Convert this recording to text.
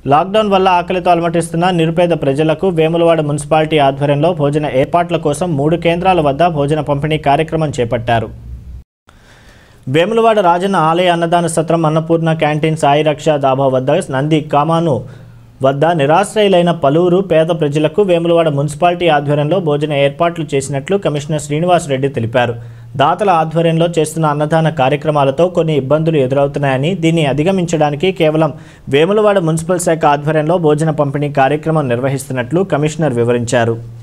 lockdown వల్ల ఆకలితో అలమటిస్తున్న నిరుపేద ప్రజలకు వేములవాడ మున్సిపాలిటీ ఆధ్వర్యంలో భోజన ఏర్పాట్ల కోసం మూడు కేంద్రాల వద్ద భోజన పంపిణీ కార్యక్రమం చేపట్టారు వేములవాడ రాజన్న ఆలయ అన్నదాన సత్రం అన్నపూర్ణ క్యాంటీన్ సాయి రక్ష దాబా వద్ద నంది కామాను వద్ద నిరాశ్రయులైన పలువురు పేద ప్రజలకు వేములవాడ మున్సిపాలిటీ ఆధ్వర్యంలో భోజన ఏర్పాట్లు చేసినట్లు కమిషనర్ శ్రీనివాస్ రెడ్డి తెలిపారు దాతల ఆధ్వర్యంలో చేస్తున్న అన్నదాన కార్యక్రమాలతో కొన్ని ఇబ్బందులు ఎదురవుతున్నాయని దీన్ని అధిగమించడానికి కేవలం వేములవాడ మున్సిపల్ శాఖ ఆధ్వర్యంలో భోజన పంపిణీ కార్యక్రమం నిర్వహిస్తున్నట్లు కమిషనర్ వివరించారు